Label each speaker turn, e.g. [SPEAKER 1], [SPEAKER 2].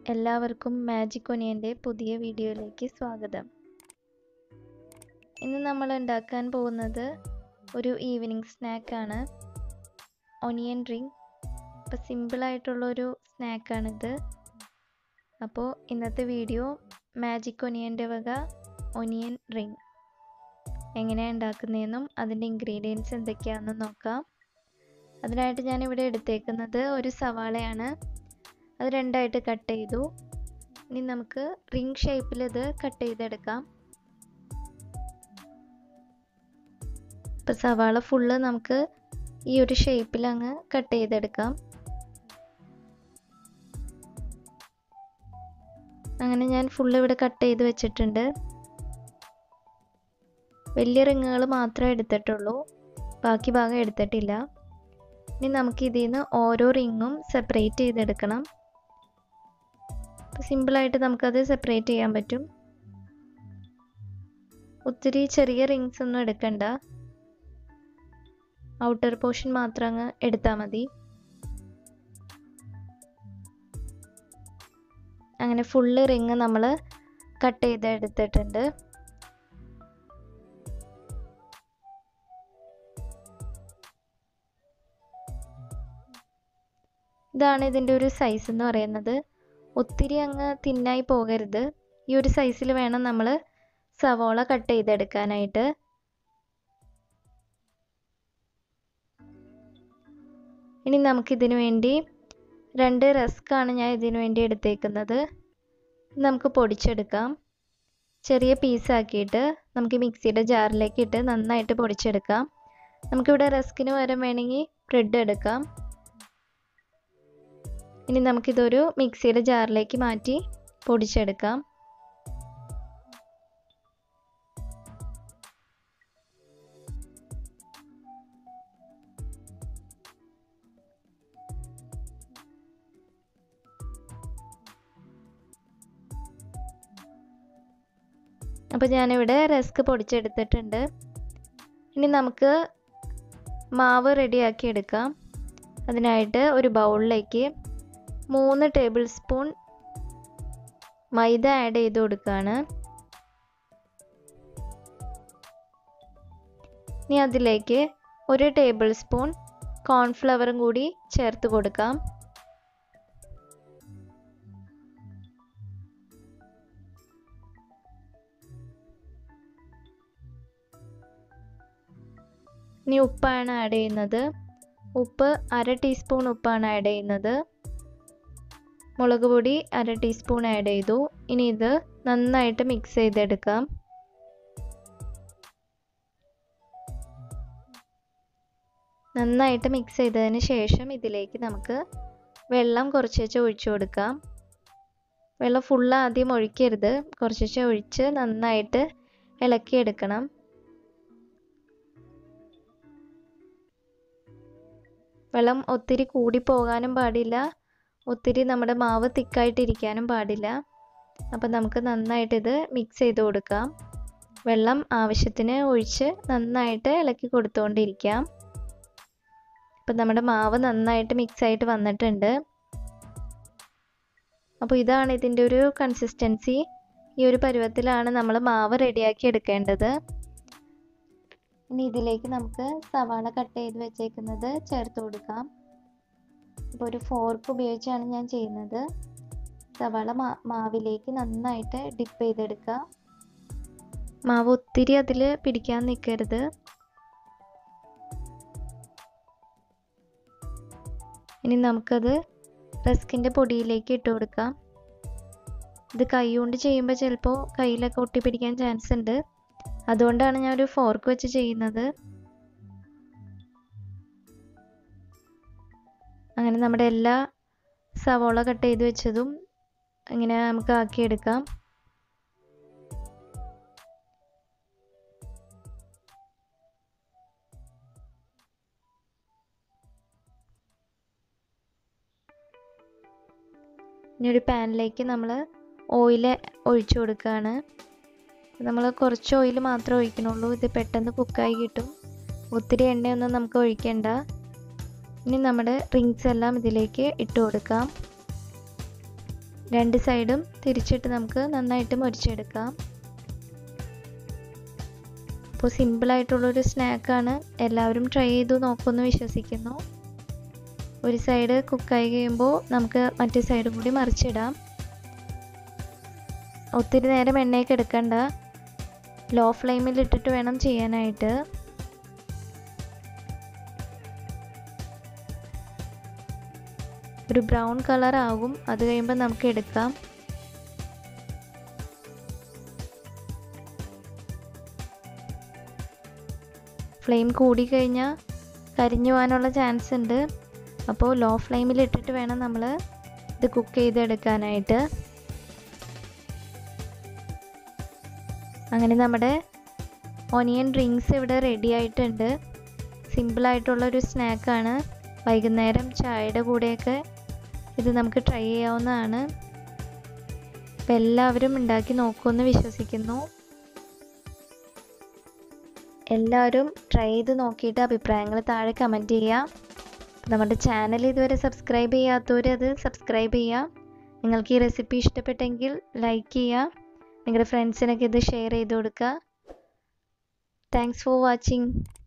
[SPEAKER 1] എല്ലാവർക്കും മാജിക് ഒനിയൻ്റെ പുതിയ വീഡിയോയിലേക്ക് സ്വാഗതം ഇന്ന് നമ്മൾ ഉണ്ടാക്കാൻ പോകുന്നത് ഒരു ഈവനിങ് സ്നാക്കാണ് ഒനിയൻ റിങ് അപ്പോൾ സിമ്പിളായിട്ടുള്ളൊരു സ്നാക്കാണിത് അപ്പോൾ ഇന്നത്തെ വീഡിയോ മാജിക് ഒനിയൻ്റെ വക ഒനിയൻ റിങ് എങ്ങനെയാണ് ഉണ്ടാക്കുന്നതെന്നും അതിൻ്റെ ഇൻഗ്രീഡിയൻസ് എന്തൊക്കെയാണെന്നും നോക്കാം അതിനായിട്ട് ഞാനിവിടെ എടുത്തേക്കുന്നത് ഒരു സവാളയാണ് അത് രണ്ടായിട്ട് കട്ട് ചെയ്തു ഇനി നമുക്ക് റിംഗ് ഷേപ്പിൽ ഇത് കട്ട് ചെയ്തെടുക്കാം ഇപ്പം സവാള ഫുള്ള് നമുക്ക് ഈ ഒരു ഷേപ്പിൽ അങ്ങ് കട്ട് ചെയ്തെടുക്കാം അങ്ങനെ ഞാൻ ഫുള്ള് ഇവിടെ കട്ട് ചെയ്ത് വെച്ചിട്ടുണ്ട് വലിയ റിങ്ങുകൾ മാത്രമേ എടുത്തിട്ടുള്ളൂ ബാക്കി ഭാഗം എടുത്തിട്ടില്ല ഇനി നമുക്ക് ഇതിൽ നിന്ന് ഓരോ റിങ്ങും സെപ്പറേറ്റ് ചെയ്തെടുക്കണം സിമ്പിളായിട്ട് നമുക്കത് സെപ്പറേറ്റ് ചെയ്യാൻ പറ്റും ഒത്തിരി ചെറിയ റിങ്സ് ഒന്നും എടുക്കണ്ട ഔട്ടർ പോർഷൻ മാത്രം അങ്ങ് എടുത്താൽ മതി അങ്ങനെ ഫുള്ള് റിങ് നമ്മൾ കട്ട് ചെയ്ത് എടുത്തിട്ടുണ്ട് ഇതാണ് ഇതിൻ്റെ ഒരു സൈസ് എന്ന് പറയുന്നത് ഒത്തിരി അങ്ങ് തിന്നായി പോകരുത് ഈ ഒരു സൈസിൽ വേണം നമ്മൾ സവോള കട്ട് ചെയ്തെടുക്കാനായിട്ട് ഇനി നമുക്കിതിനു വേണ്ടി രണ്ട് റസ്ക്കാണ് ഞാൻ ഇതിനു വേണ്ടി എടുത്തേക്കുന്നത് നമുക്ക് പൊടിച്ചെടുക്കാം ചെറിയ പീസാക്കിയിട്ട് നമുക്ക് മിക്സിയുടെ ജാറിലേക്ക് ഇട്ട് നന്നായിട്ട് പൊടിച്ചെടുക്കാം നമുക്കിവിടെ റസ്കിന് പകരം വേണമെങ്കിൽ ബ്രെഡ് എടുക്കാം ഇനി നമുക്കിതൊരു മിക്സിയുടെ ജാറിലേക്ക് മാറ്റി പൊടിച്ചെടുക്കാം അപ്പോൾ ഞാനിവിടെ റസ്ക് പൊടിച്ചെടുത്തിട്ടുണ്ട് ഇനി നമുക്ക് മാവ് റെഡിയാക്കി എടുക്കാം അതിനായിട്ട് ഒരു ബൗളിലേക്ക് മൂന്ന് ടേബിൾ സ്പൂൺ മൈദ ആഡ് ചെയ്ത് കൊടുക്കുകയാണ് ഇനി അതിലേക്ക് ഒരു ടേബിൾ സ്പൂൺ കോൺഫ്ലവറും കൂടി ചേർത്ത് കൊടുക്കാം ഇനി ഉപ്പാണ് ആഡ് ചെയ്യുന്നത് ഉപ്പ് അര ടീസ്പൂൺ ഉപ്പാണ് ആഡ് ചെയ്യുന്നത് മുളക് പൊടി അര ടീസ്പൂൺ ആഡ് ചെയ്തു ഇനി ഇത് നന്നായിട്ട് മിക്സ് ചെയ്തെടുക്കാം നന്നായിട്ട് മിക്സ് ചെയ്തതിന് ശേഷം ഇതിലേക്ക് നമുക്ക് വെള്ളം കുറച്ചേച്ച് ഒഴിച്ചു കൊടുക്കാം വെള്ളം ഫുള്ള് ആദ്യം ഒഴിക്കരുത് കുറച്ചേച്ച് ഒഴിച്ച് നന്നായിട്ട് ഇളക്കിയെടുക്കണം വെള്ളം ഒത്തിരി കൂടി പോകാനും പാടില്ല ഒത്തിരി നമ്മുടെ മാവ് തിക്കായിട്ടിരിക്കാനും പാടില്ല അപ്പം നമുക്ക് നന്നായിട്ട് ഇത് മിക്സ് ചെയ്ത് കൊടുക്കാം വെള്ളം ആവശ്യത്തിന് ഒഴിച്ച് നന്നായിട്ട് ഇളക്കി കൊടുത്തുകൊണ്ടിരിക്കാം അപ്പം നമ്മുടെ മാവ് നന്നായിട്ട് മിക്സ് ആയിട്ട് വന്നിട്ടുണ്ട് അപ്പോൾ ഇതാണ് ഇതിൻ്റെ ഒരു കൺസിസ്റ്റൻസി ഈ ഒരു പരുവത്തിലാണ് നമ്മൾ മാവ് റെഡിയാക്കി എടുക്കേണ്ടത് ഇനി ഇതിലേക്ക് നമുക്ക് സവാള കട്ട് ചെയ്ത് വെച്ചേക്കുന്നത് ചേർത്ത് കൊടുക്കാം ഇപ്പോൾ ഒരു ഫോർക്ക് ഉപയോഗിച്ചാണ് ഞാൻ ചെയ്യുന്നത് സവാള മാ മാവിലേക്ക് നന്നായിട്ട് ഡിപ്പ് ചെയ്തെടുക്കുക മാവ് ഒത്തിരി അതിൽ പിടിക്കാൻ നിൽക്കരുത് ഇനി നമുക്കത് റസ്കിൻ്റെ പൊടിയിലേക്ക് ഇട്ട് കൊടുക്കാം ഇത് കൈ കൊണ്ട് ചെയ്യുമ്പോൾ ചിലപ്പോൾ കയ്യിലൊക്കെ ഒട്ടിപ്പിടിക്കാൻ ചാൻസ് ഉണ്ട് അതുകൊണ്ടാണ് ഞാൻ ഒരു ഫോർക്ക് വെച്ച് ചെയ്യുന്നത് അങ്ങനെ നമ്മുടെ എല്ലാ സവോള കട്ട് ചെയ്ത് വെച്ചതും ഇങ്ങനെ നമുക്ക് ആക്കിയെടുക്കാം ഇനി ഒരു പാനിലേക്ക് നമ്മൾ ഓയിൽ ഒഴിച്ചു കൊടുക്കുകയാണ് നമ്മൾ കുറച്ച് ഓയിൽ മാത്രമേ ഒഴിക്കണുള്ളൂ ഇത് പെട്ടെന്ന് കുക്കായി കിട്ടും ഒത്തിരി എണ്ണയൊന്നും നമുക്ക് ഒഴിക്കേണ്ട ഇനി നമ്മുടെ റിങ്സ് എല്ലാം ഇതിലേക്ക് ഇട്ട് കൊടുക്കാം രണ്ട് സൈഡും തിരിച്ചിട്ട് നമുക്ക് നന്നായിട്ട് മുരിച്ചെടുക്കാം അപ്പോൾ സിമ്പിളായിട്ടുള്ളൊരു സ്നാക്കാണ് എല്ലാവരും ട്രൈ ചെയ്തു നോക്കുമെന്ന് വിശ്വസിക്കുന്നു ഒരു സൈഡ് കുക്കായി കഴിയുമ്പോൾ നമുക്ക് മറ്റേ സൈഡും കൂടി മറിച്ചിടാം ഒത്തിരി നേരം എണ്ണയൊക്കെ എടുക്കണ്ട ലോ ഫ്ലെയിമിൽ ഇട്ടിട്ട് വേണം ചെയ്യാനായിട്ട് ഒരു ബ്രൗൺ കളർ ആകും അത് കഴിയുമ്പോൾ നമുക്ക് എടുക്കാം ഫ്ലെയിം കൂടിക്കഴിഞ്ഞാൽ കരിഞ്ഞു പോകാനുള്ള ചാൻസ് ഉണ്ട് അപ്പോൾ ലോ ഫ്ലെയിമിൽ ഇട്ടിട്ട് വേണം നമ്മൾ ഇത് കുക്ക് ചെയ്തെടുക്കാനായിട്ട് അങ്ങനെ നമ്മുടെ ഓനിയൻ ഡ്രിങ്ക്സ് ഇവിടെ റെഡി ആയിട്ടുണ്ട് സിമ്പിളായിട്ടുള്ളൊരു സ്നാക്കാണ് വൈകുന്നേരം ചായയുടെ കൂടെയൊക്കെ ഇത് നമുക്ക് ട്രൈ ചെയ്യാവുന്നതാണ് അപ്പോൾ എല്ലാവരും ഉണ്ടാക്കി നോക്കുമെന്ന് വിശ്വസിക്കുന്നു എല്ലാവരും ട്രൈ ചെയ്ത് നോക്കിയിട്ട് അഭിപ്രായങ്ങൾ താഴെ കമൻറ്റ് ചെയ്യുക നമ്മുടെ ചാനൽ ഇതുവരെ സബ്സ്ക്രൈബ് ചെയ്യാത്തവർ അത് സബ്സ്ക്രൈബ് ചെയ്യുക നിങ്ങൾക്ക് ഈ റെസിപ്പി ഇഷ്ടപ്പെട്ടെങ്കിൽ ലൈക്ക് ചെയ്യുക നിങ്ങളുടെ ഫ്രണ്ട്സിനൊക്കെ ഇത് ഷെയർ ചെയ്ത് കൊടുക്കുക താങ്ക്സ് ഫോർ വാച്ചിങ്